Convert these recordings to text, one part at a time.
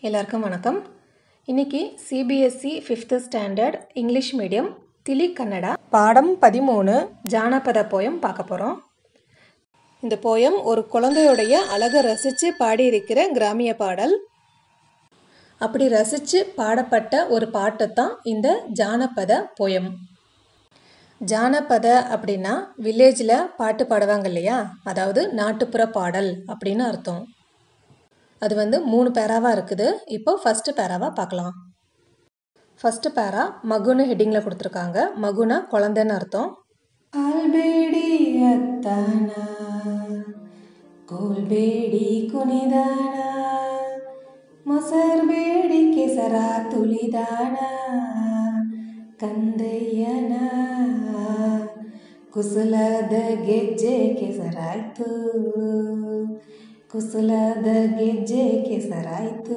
எல்லாருக்கும் வணக்கம் இன்னைக்கு CBSE fifth standard English medium திலி கன்னடா பாடம் பதிமூணு ஜானபத போயம் பார்க்க போகிறோம் இந்த போயம் ஒரு குழந்தையுடைய அழகை ரசித்து பாடியிருக்கிற கிராமிய பாடல் அப்படி ரசித்து பாடப்பட்ட ஒரு பாட்டு தான் இந்த ஜானபத போயம் ஜானபத அப்படின்னா வில்லேஜில் பாட்டு பாடுவாங்க இல்லையா அதாவது நாட்டுப்புற பாடல் அப்படின்னு அர்த்தம் அது வந்து மூணு பேராவாக இருக்குது இப்போ ஃபஸ்ட்டு பேராவாக பார்க்கலாம் ஃபஸ்ட்டு பேரா மகுன்னு ஹெட்டிங்கில் கொடுத்துருக்காங்க மகுனா குழந்தைன்னு அர்த்தம் ಆಲ್ಬೇಡಿ ಅತ್ತಾನ ಕೋಲ್ಬೇಡಿ ಕುಣಿದಾಣ ಮೊಸರ್ಬೇಡಿ ಕೆಸರ ತುಳಿದಾಣ ಕಂದಯ್ಯನ ಕುಸಲದ ಗೆಜ್ಜೆ ಕೆಸರಾಯ್ತು ಕುಸಲದ ಗೆಜ್ಜೆ ಕೆಸರಾಯ್ತು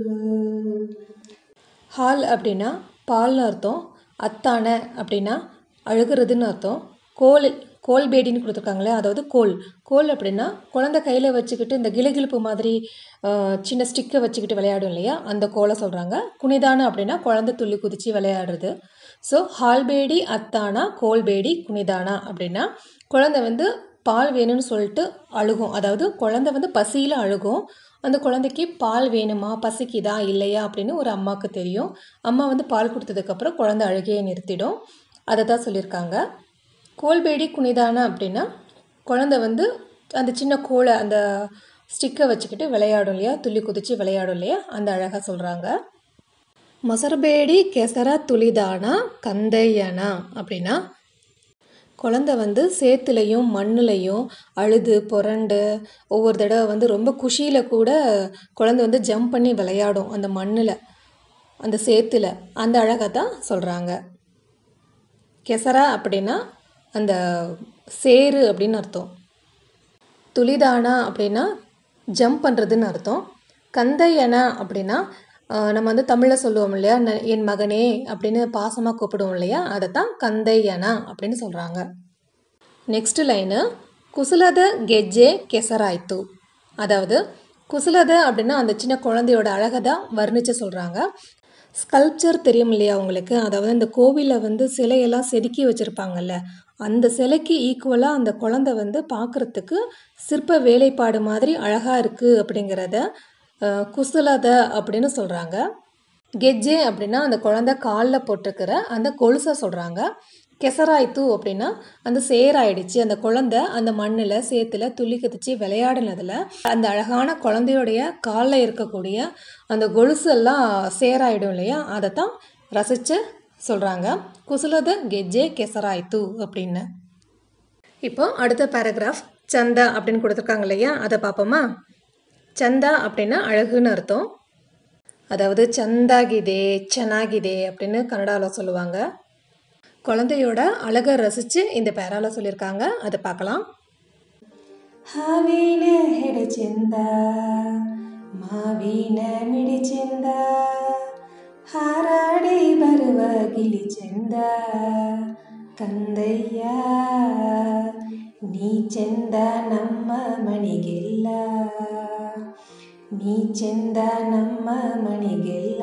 ஹால் அப்படின்னா பால்னு அர்த்தம் அத்தானை அப்படின்னா அழுகிறதுன்னு அர்த்தம் கோல் கோல்பேடின்னு கொடுத்துருக்காங்களே அதாவது கோல் கோல் அப்படின்னா குழந்தை கையில் வச்சுக்கிட்டு இந்த கிளுகிழுப்பு மாதிரி ஆஹ், சின்ன ஸ்டிக்கை வச்சுக்கிட்டு விளையாடும் இல்லையா அந்த கோலை சொல்கிறாங்க குனிதான அப்படின்னா குழந்தை துள்ளி குதித்து விளையாடுறது ஸோ ஹால்பேடி அத்தானா கோல்பேடி குனிதானா அப்படின்னா குழந்தை வந்து பால் வேணும்னு சொல்லிட்டு அழுகும் அதாவது குழந்தை வந்து பசியில் அழுகும் அந்த குழந்தைக்கு பால் வேணுமா பசிக்குதா இல்லையா அப்படின்னு ஒரு அம்மாவுக்கு தெரியும் அம்மா வந்து பால் கொடுத்ததுக்கப்புறம் குழந்தை அழுகையை நிறுத்திடும் அதை தான் சொல்லியிருக்காங்க கோல்பேடி குனிதானா அப்படின்னா குழந்தை வந்து அந்த சின்ன கோலை அந்த ஸ்டிக்கை வச்சுக்கிட்டு விளையாடும் இல்லையா துள்ளி குதித்து விளையாடும் இல்லையா அந்த அழகாக சொல்கிறாங்க மொசர்பேடி கெசர துளிதானா கந்தையனா அப்படின்னா குழந்தை வந்து சேத்துலையும் மண்ணுலையும் அழுது புரண்டு ஒவ்வொரு தடவை வந்து ரொம்ப குஷியில் கூட குழந்தை வந்து ஜம்ப் பண்ணி விளையாடும் அந்த மண்ணில் அந்த சேத்துல அந்த அழகை தான் சொல்கிறாங்க கெசரா அப்படின்னா அந்த சேரு அப்படின்னு அர்த்தம் துளிதானா அப்படின்னா ஜம்ப் பண்ணுறதுன்னு அர்த்தம் கந்தையனா அப்படின்னா ஆஹ், நம்ம வந்து தமிழில் சொல்லுவோம் இல்லையா ந- என் மகனே அப்படின்னு பாசமாக கூப்பிடுவோம் இல்லையா அதை தான் கந்தையனா அப்படின்னு சொல்கிறாங்க நெக்ஸ்ட் லைனு குசுலத கெஜ்ஜே கெசராய்த்து அதாவது குசுலத அப்படின்னா அந்த சின்ன குழந்தையோட அழகை தான் வர்ணித்து சொல்கிறாங்க ஸ்கல்ப்சர் தெரியும் இல்லையா உங்களுக்கு அதாவது இந்த கோவிலில் வந்து சிலையெல்லாம் செதுக்கி வச்சுருப்பாங்கல்ல அந்த சிலைக்கு ஈக்குவலாக அந்த குழந்தை வந்து பார்க்குறதுக்கு சிற்ப வேலைப்பாடு மாதிரி அழகாக இருக்குது அப்படிங்கிறத அஹ், குசுலத அப்படின்னு சொல்கிறாங்க கெஜ்ஜே அப்படின்னா அந்த குழந்தை காலில் போட்டிருக்கிற அந்த கொலுசை சொல்கிறாங்க கெசராய்த்து அப்படின்னா அந்த சேராயிடுச்சு அந்த குழந்தை அந்த மண்ணில் சேத்துல துள்ளி குதிச்சு விளையாடினதில் அந்த அழகான குழந்தையோடைய காலில் இருக்கக்கூடிய அந்த கொலுசு எல்லாம் சேராயிடும் இல்லையா அதை தான் ரசித்து சொல்கிறாங்க குசுலத கெஜ்ஜே கெசராய்த்து அப்படின்னு இப்போ அடுத்த பேராகிராஃப் சந்தா அப்படின்னு கொடுத்துருக்காங்க இல்லையா அதை பார்ப்போமா சந்தா அப்படின்னா அழகுன்னு அர்த்தம் அதாவது சந்தாகிதே ಚೆನ್ನಾಗಿದೆ அப்படின்னு கன்னடாவில் சொல்லுவாங்க குழந்தையோட அழகை ரசித்து இந்த பேரால சொல்லியிருக்காங்க அதை பார்க்கலாம் ಹಾವಿನ ಹೆಡೆ ಚೆಂದ ಮಾವಿನ ಮಿಡಿ ಚೆಂದ ಹಾರಾಡಿ ಬರುವ ಗಿಳಿ ಚೆಂದ ಕಂದಯ್ಯ ನೀ ಚೆಂದ ನಮ್ಮ ಮಣಿಗೆಲ್ಲ ನೀ ಚೆಂದ ನಮ್ಮ ಮಣಿಗೆಲ್ಲ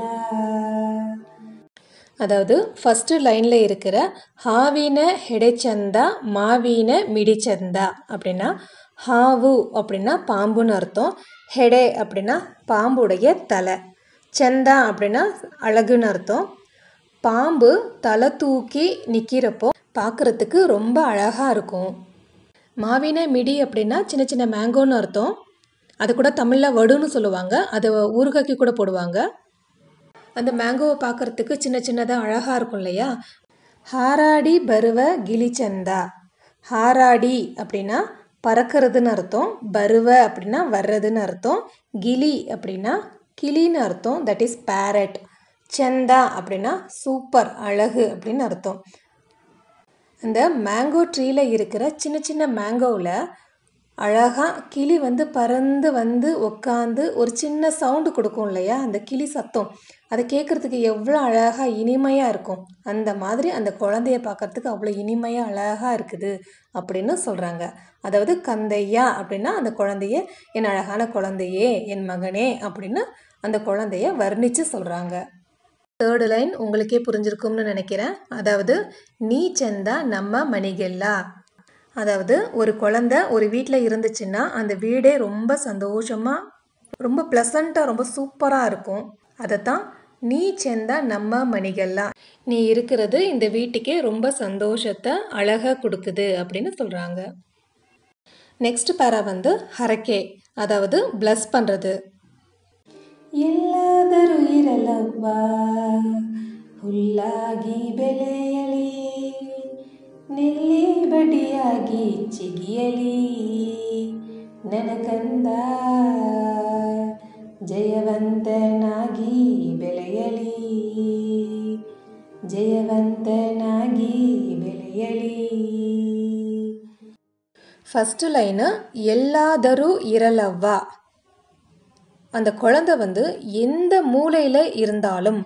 அதாவது ஃபஸ்ட்டு லைனில் இருக்கிற ஹாவின ஹெடைச்சந்தா மாவீன மிடிச்சந்தா அப்படின்னா ஹாவு அப்படின்னா பாம்புன்னு அர்த்தம் ஹெடே அப்படின்னா பாம்புடைய தலை சந்தா அப்படின்னா அழகுன்னு அர்த்தம் பாம்பு தலை தூக்கி நிற்கிறப்போ பார்க்குறதுக்கு ரொம்ப அழகாக இருக்கும் மாவின மிடி அப்படின்னா சின்ன சின்ன மேங்கோன்னு அர்த்தம் அது கூட தமிழில் வடுன்னு சொல்லுவாங்க அதை ஊறுகாய்க்கு கூட போடுவாங்க அந்த மேங்கோவை பார்க்கறதுக்கு சின்ன சின்னதாக அழகாக இருக்கும் இல்லையா ஹாராடி பருவ கிளிச்சந்தா ஹாராடி அப்படின்னா பறக்கிறதுன்னு அர்த்தம் பருவ அப்படின்னா வர்றதுன்னு அர்த்தம் கிளி அப்படின்னா கிளின்னு அர்த்தம் தட் இஸ் பேரட் சந்தா அப்படின்னா சூப்பர் அழகு அப்படின்னு அர்த்தம் அந்த மேங்கோ ட்ரீல இருக்கிற சின்ன சின்ன மேங்கோவில் அழகாக கிளி வந்து பறந்து வந்து உட்காந்து ஒரு சின்ன சவுண்டு கொடுக்கும் இல்லையா அந்த கிளி சத்தம் அதை கேட்குறதுக்கு எவ்வளோ அழகாக இனிமையாக இருக்கும் அந்த மாதிரி அந்த குழந்தைய பார்க்கறதுக்கு அவ்வளோ இனிமையாக அழகாக இருக்குது அப்படின்னு சொல்கிறாங்க அதாவது கந்தையா அப்படின்னா அந்த குழந்தைய என் அழகான குழந்தையே என் மகனே அப்படின்னு அந்த குழந்தைய வர்ணித்து சொல்கிறாங்க தேர்டு லைன் உங்களுக்கே புரிஞ்சிருக்கும்னு நினைக்கிறேன் அதாவது நீ செந்தா நம்ம மணிகெல்லா அதாவது ஒரு குழந்தை ஒரு வீட்டில் இருந்துச்சுன்னா அந்த வீடே ரொம்ப சந்தோஷமாக ரொம்ப ப்ளசண்ட்டாக ரொம்ப சூப்பராக இருக்கும் அதை தான் நீ செந்தா நம்ம மணிகள்லா நீ இருக்கிறது இந்த வீட்டுக்கே ரொம்ப சந்தோஷத்தை அழகாக கொடுக்குது அப்படின்னு சொல்கிறாங்க நெக்ஸ்ட் பேரா வந்து ஹரக்கே அதாவது ப்ளஸ் பண்ணுறது ಎಲ್ಲಾದರೂ ಇರಲವ್ವ ಹುಲ್ಲಾಗಿ ಬೆಳೆಯಲಿ ನೆಲ್ಲಿ ಬಡಿಯಾಗಿ ಚಿಗಿಯಲಿ ನನಕಂದ ಜಯವಂತನಾಗಿ ಬೆಳೆಯಲಿ ಜಯವಂತನಾಗಿ ಬೆಳೆಯಲಿ ஃபஸ்ட்டு லைனு எல்லாதரு இரலவ்வா அந்த குழந்தை வந்து எந்த மூலையில் இருந்தாலும்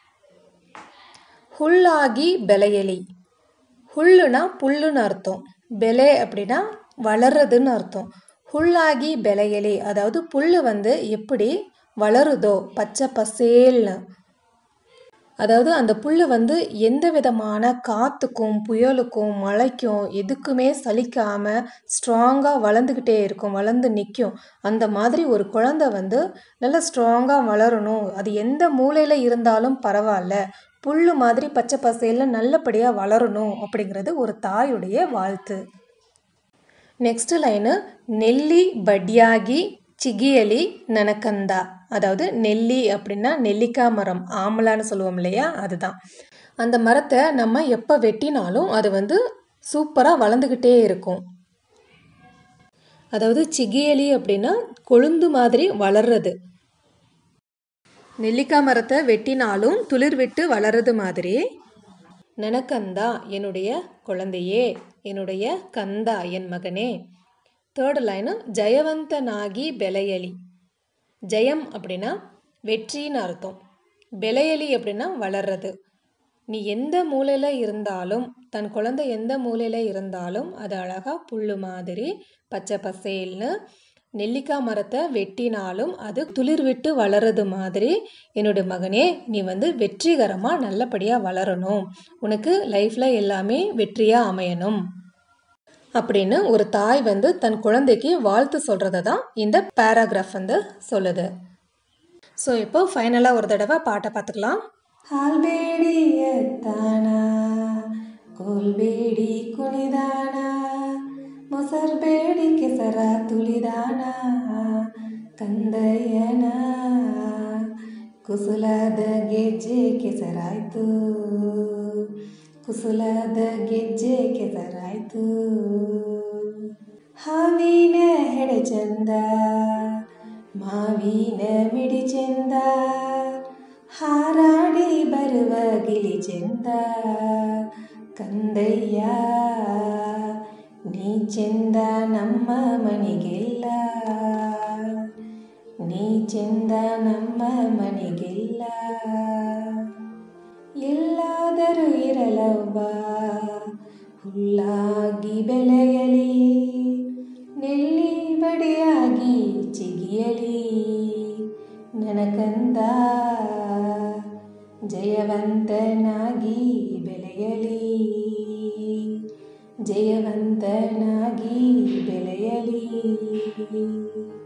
ஹுல்லாகி பெலையலி ஹுல்லுனா புல்லுன்னு அர்த்தம் பெலே அப்படின்னா வளர்றதுன்னு அர்த்தம் ஹுல்லாகி பெலையலி அதாவது புல் வந்து எப்படி வளருதோ பச்சை பசேல்னு அதாவது அந்த புல் வந்து எந்த விதமான காற்றுக்கும் புயலுக்கும் மழைக்கும் எதுக்குமே சலிக்காமல் ஸ்ட்ராங்காக வளர்ந்துக்கிட்டே இருக்கும் வளர்ந்து நிற்கும் அந்த மாதிரி ஒரு குழந்தை வந்து நல்லா ஸ்ட்ராங்காக வளரணும் அது எந்த மூலையில் இருந்தாலும் பரவாயில்ல புல் மாதிரி பச்சை பசேல்னு நல்லபடியாக வளரணும் அப்படிங்கிறது ஒரு தாயுடைய வாழ்த்து நெக்ஸ்ட் லைனு நெல்லி பட்யாகி சிகியலி நனக்கந்தா அதாவது நெல்லி அப்படின்னா நெல்லிக்காய் மரம் ஆமலான்னு சொல்லுவோம் இல்லையா அதுதான் அந்த மரத்தை நம்ம எப்போ வெட்டினாலும் அது வந்து சூப்பராக வளர்ந்துக்கிட்டே இருக்கும் அதாவது சிகியலி அப்படின்னா கொழுந்து மாதிரி வளர்றது நெல்லிக்காய் மரத்தை வெட்டினாலும் துளிர் விட்டு வளர்றது மாதிரி நனக்கந்தா என்னுடைய குழந்தையே என்னுடைய கந்தா என் மகனே தேர்ட் லைனு ஜெயவந்தனாகி பெலையலி ஜெயம் அப்படின்னா வெற்றின்னு அர்த்தம் பெலையலி அப்படின்னா வளர்றது நீ எந்த மூலையில் இருந்தாலும் தன் குழந்தை எந்த மூலையில் இருந்தாலும் அது அழகாக புல் மாதிரி பச்சை பசேல்னு நெல்லிக்காய் மரத்தை வெட்டினாலும் அது துளிர் விட்டு வளர்றது மாதிரி என்னுடைய மகனே நீ வந்து வெற்றிகரமாக நல்லபடியாக வளரணும் உனக்கு லைஃப்பில் எல்லாமே வெற்றியாக அமையணும் அப்படின்னு ஒரு தாய் வந்து தன் குழந்தைக்கு வாழ்த்து சொல்கிறத தான் இந்த பேராகிராஃப் வந்து சொல்லுது ஸோ இப்போ ஃபைனலாக ஒரு தடவை பாட்டை பார்த்துக்கலாம் ಹಾಲ್ಬೇಡಿ ಎತ್ತಾನ ಕೋಲ್ಬೇಡಿ ಕುಣಿದಾನ ಮೊಸರ್ಬೇಡಿ ಕೆಸರ ತುಳಿದಾನ ಕಂದಯ್ಯನ ಕುಸುಲದ ಗೆಜ್ಜೆ ಕೆಸರಾಯ್ತು ಕುಸುಲದ ಗೆಜ್ಜೆ ಕೆಸರಾಯ್ತು ಹಾವಿನ ಹೆಡೆ ಚಂದ ಮಾವಿನ ಮಿಡಿ ಚಂದ ಹಾರಾಡಿ ಬರುವ ಗಿಳಿ ಚೆಂದ ಕಂದಯ್ಯ ನೀ ಚೆಂದ ನಮ್ಮ ಮನೆಗೆಲ್ಲ ನೀ ಚೆಂದ ನಮ್ಮ ಮನೆಗೆಲ್ಲ ಎಲ್ಲಾದರೂ ಇರಲವ್ವ ಹುಲ್ಲಾಗಿ ಬೆಳೆಯಲಿ ನೆಲ್ಲಿ ಬಡಿಯಾಗಿ ಚಿಗಿಯಲಿ ನನಕಂದ ಜಯವಂತನಾಗಿ ಬೆಳೆಯಲಿ ಜಯವಂತನಾಗಿ ಬೆಳೆಯಲಿ